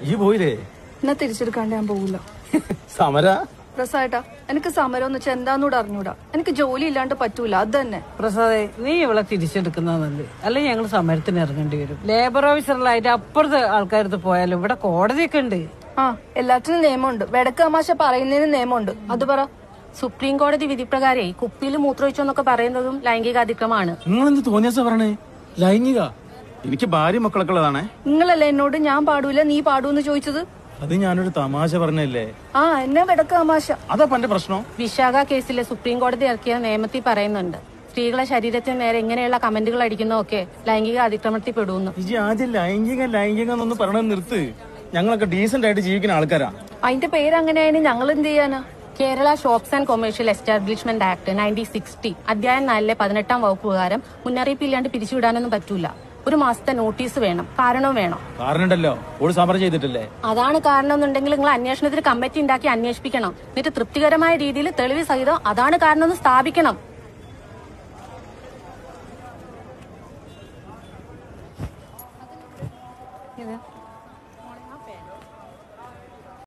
ഈ പോയില്ലേ എന്നെ തിരിച്ചെടുക്കാണ്ട് ഞാൻ പോകില്ല സമര പ്രസായേട്ടാ എനിക്ക് സമരം എന്ന് വെച്ചാൽ എന്താന്നൂടെ അറിഞ്ഞൂടാ എനിക്ക് ജോലി ഇല്ലാണ്ട് പറ്റൂല അത് തന്നെ പ്രസാദേ നീ ഇവിടെ തിരിച്ചെടുക്കുന്നത് നല്ലത് അല്ലെങ്കിൽ ഞങ്ങൾ സമരത്തിന് ഇറങ്ങേണ്ടി വരും ലേബർ ഓഫീസറിലായിട്ട് അപ്പുറത്തെ ആൾക്കാരത്ത് പോയാലും ഇവിടെ കോടതിയൊക്കെ ഉണ്ട് ആ എല്ലാത്തിനും നിയമമുണ്ട് വെടക്ക് തമാശ പറയുന്നതിന് നിയമമുണ്ട് അത് പറ സുപ്രീം കോടതി വിധിപ്രകാരേ കുപ്പിയിൽ മൂത്രമൊഴിച്ചെന്നൊക്കെ പറയുന്നതും ലൈംഗിക അതിക്രമമാണ് നിങ്ങൾ എന്ത് തോന്നിയാസ പറഞ്ഞേ ലൈംഗിക എനിക്ക് ഭാര്യ മക്കളൊക്കെ ഉള്ളതാണേ നിങ്ങളല്ലേ എന്നോട് ഞാൻ പാടൂല നീ പാടൂന്ന് ചോദിച്ചത് അത് ഞാനൊരു തമാശ പറഞ്ഞല്ലേ ആ എന്നെ വെടക്ക് തമാശ അതാ എന്റെ പ്രശ്നം വിശാഖ കേസിലെ സുപ്രീം കോടതി ഇറക്കിയ നിയമത്തിൽ പറയുന്നുണ്ട് സ്ത്രീകളെ ശരീരത്തിന് നേരെ ഇങ്ങനെയുള്ള കമന്റുകൾ അടിക്കുന്നതൊക്കെ ലൈംഗിക അതിക്രമത്തിൽ പെടുന്നു ഇജി ആദ്യം ലൈംഗിക ലൈംഗിക എന്നൊന്ന് പറയണത് നിർത്ത് ഞങ്ങളൊക്കെ ഡീസന്റ് ആയിട്ട് ജീവിക്കുന്ന ആൾക്കാരാ അതിന്റെ പേര് അങ്ങനെയായിരുന്നു ഞങ്ങൾ എന്ത് ചെയ്യാനാ Kerala shops and commercial establishment act nineteen sixty അധ്യായം നാലിലെ പതിനെട്ടാം വകുപ്പ് പ്രകാരം മുന്നറിയിപ്പില്ലാണ്ട് പിരിച്ചുവിടാനൊന്നും പറ്റൂല ഒരു മാസത്തെ നോട്ടീസ് വേണം കാരണവും വേണം കാരണം ഉണ്ടല്ലോ ഓള് സമരം ചെയ്തിട്ടില്ലേ അതാണ് കാരണം എന്നുണ്ടെങ്കിൽ നിങ്ങൾ അന്വേഷണത്തിന് കമ്മിറ്റി ഉണ്ടാക്കി അന്വേഷിപ്പിക്കണം എന്നിട്ട് തൃപ്തികരമായ രീതിയിൽ തെളിവ് സഹിതം അതാണ് കാരണം എന്ന് സ്ഥാപിക്കണം ഇത്